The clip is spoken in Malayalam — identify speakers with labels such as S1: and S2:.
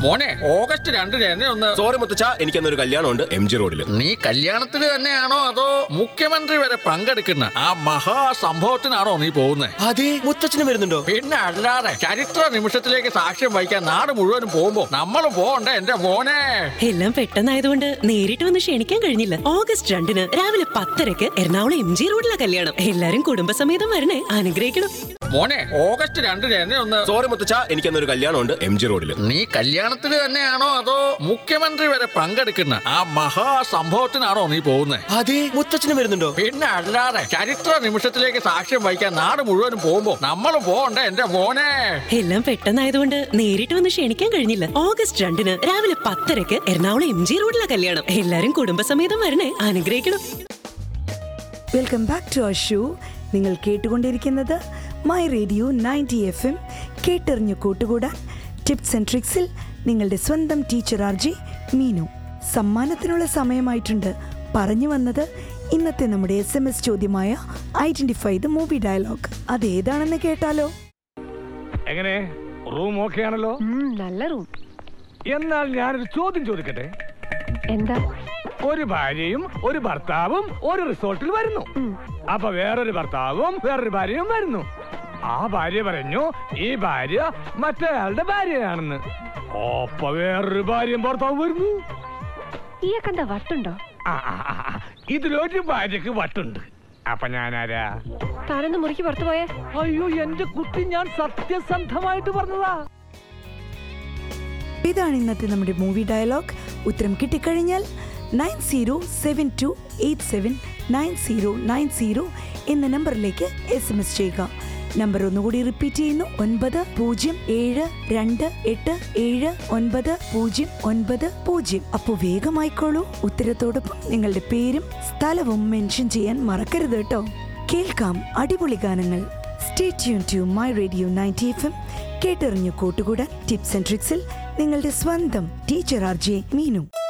S1: മോനെ ഓഗസ്റ്റ് രണ്ടിന് എന്നെ ഒന്ന്
S2: സോറി മുത്തച്ഛ എനിക്കന്നൊരു കല്യാണമുണ്ട് എം ജി റോഡിൽ
S1: നീ കല്യാണത്തിന് തന്നെയാണോ അതോ മുഖ്യമന്ത്രി വരെ പങ്കെടുക്കുന്ന ആ മഹാസംഭവത്തിനാണോ നീ പോകുന്നത്
S2: അതെ മുത്തച്ഛനും വരുന്നുണ്ടോ
S1: പിന്നെ അല്ലാതെ ചരിത്ര നിമിഷത്തിലേക്ക് സാക്ഷ്യം വഹിക്കാൻ നാട് മുഴുവനും പോകുമ്പോ നമ്മൾ പോകണ്ടേ എന്റെ മോനെ
S3: എല്ലാം പെട്ടെന്നായതുകൊണ്ട് നേരിട്ട് വന്ന് ക്ഷണിക്കാൻ കഴിഞ്ഞില്ല ഓഗസ്റ്റ് രണ്ടിന് രാവിലെ പത്തരക്ക് എറണാകുളം എം ജി റോഡിലെ കല്യാണം എല്ലാരും കുടുംബസമേതം വരണേ അനുഗ്രഹിക്കണം
S1: മോനെ ഓഗസ്റ്റ് രണ്ടിന് എന്നെ ഒന്ന്
S2: സോറി മുത്തച്ഛ എനിക്കന്നൊരു കല്യാണമുണ്ട് എം ജി റോഡിൽ
S1: നീ കല്യാണത്തിന് തന്നെയാണോ അതോ മുഖ്യമന്ത്രി വരെ പങ്കെടുക്കുന്ന ആ മഹാസംഭവത്തിനാണോ നീ പോകുന്നത്
S2: അതെ മുത്തച്ഛനും വരുന്നുണ്ടോ
S1: പിന്നെ അല്ലാതെ ചരിത്ര നിമിഷത്തിലേക്ക് സാക്ഷ്യം വഹിക്കാൻ നാട് മുഴുവനും പോകുമ്പോ നമ്മൾ പോകണ്ടേ എന്റെ മോനെ
S3: എല്ലാം പെട്ടെന്നായതുകൊണ്ട് നേരിട്ട് വന്ന് ക്ഷണിക്കാൻ കഴിഞ്ഞില്ല ഓഗസ്റ്റ് രണ്ടിന് രാവിലെ പത്തരക്ക് എറണാകുളം എം ജി റോഡിലെ കല്യാണം എല്ലാരും കുടുംബസമേതം വരണേ അനുഗ്രഹിക്കണം
S4: welcome back to our show നിങ്ങൾ കേട്ടുകൊണ്ടിരിക്കുന്നത് my radio ninety F M കേട്ടെറിഞ്ഞു കൂട്ടുകൂടാൻ ടിപ്സ് ആൻഡ് ട്രിക്സിൽ നിങ്ങളുടെ സ്വന്തം ടീച്ചർ ആർ ജി മീനു സമ്മാനത്തിനുള്ള സമയമായിട്ടുണ്ട് പറഞ്ഞു വന്നത് ഇന്നത്തെ നമ്മുടെ എസ് എം എസ് ചോദ്യമായ ഐഡന്റിഫൈ ദ മൂവി ഡയലോഗ് അതേതാണെന്ന് കേട്ടാലോ
S5: എങ്ങനെ റൂം ഓക്കെ ആണല്ലോ
S6: ഉം, നല്ല റൂം
S5: എന്നാൽ ഞാനൊരു ചോദ്യം ചോദിക്കട്ടെ
S6: എന്താ
S5: ഒരു ഭാര്യയും ഒരു ഭർത്താവും ഒരു റിസോർട്ടിൽ വരുന്നു അപ്പൊ വേറൊരു ഭർത്താവും വേറൊരു ഭാര്യയും വരുന്നു ആ ഭാര്യ പറഞ്ഞു ഈ ഭാര്യ മറ്റേയാളുടെ ഭാര്യയാണെന്ന് ഒപ്പ വേറൊരു ഭാര്യയും ഭർത്താവും വരുന്നു
S6: ഈയക്കെന്താ വട്ടുണ്ടോ
S5: ആ, ആ, ആ, ആ. ഇതിലൊരു ഭാര്യക്ക് വട്ടുണ്ട് അപ്പൊ ഞാനാരാ
S6: താനൊന്ന് മുറിക്ക് പുറത്തു പോയേ
S5: അയ്യോ എന്റെ കുട്ടി ഞാൻ സത്യസന്ധമായിട്ട് പറഞ്ഞതാ
S4: ഇതാണ് ഇന്നത്തെ നമ്മുടെ മൂവി ഡയലോഗ് ഉത്തരം കിട്ടിക്കഴിഞ്ഞാൽ nine zero seven two eight seven nine zero nine zero എന്ന നമ്പറിലേക്ക് എസ് എം എസ് ചെയ്യുക നമ്പർ ഒന്നുകൂടി റിപ്പീറ്റ് ചെയ്യുന്നു ഒൻപത് പൂജ്യം ഏഴ് രണ്ട് എട്ട് ഏഴ് ഒൻപത് പൂജ്യം ഒൻപത് പൂജ്യം അപ്പോൾ വേഗമായിക്കോളൂ ഉത്തരത്തോടൊപ്പം നിങ്ങളുടെ പേരും സ്ഥലവും മെൻഷൻ ചെയ്യാൻ മറക്കരുത് കേട്ടോ കേൾക്കാം അടിപൊളി ഗാനങ്ങൾ stay tune to my radio ninety F M കേട്ടെറിഞ്ഞു കൂട്ടുകൂടാൻ ടിപ്സ് ആൻഡ് ട്രിക്സിൽ നിങ്ങളുടെ സ്വന്തം ടീച്ചർ ആർ ജെ മീനു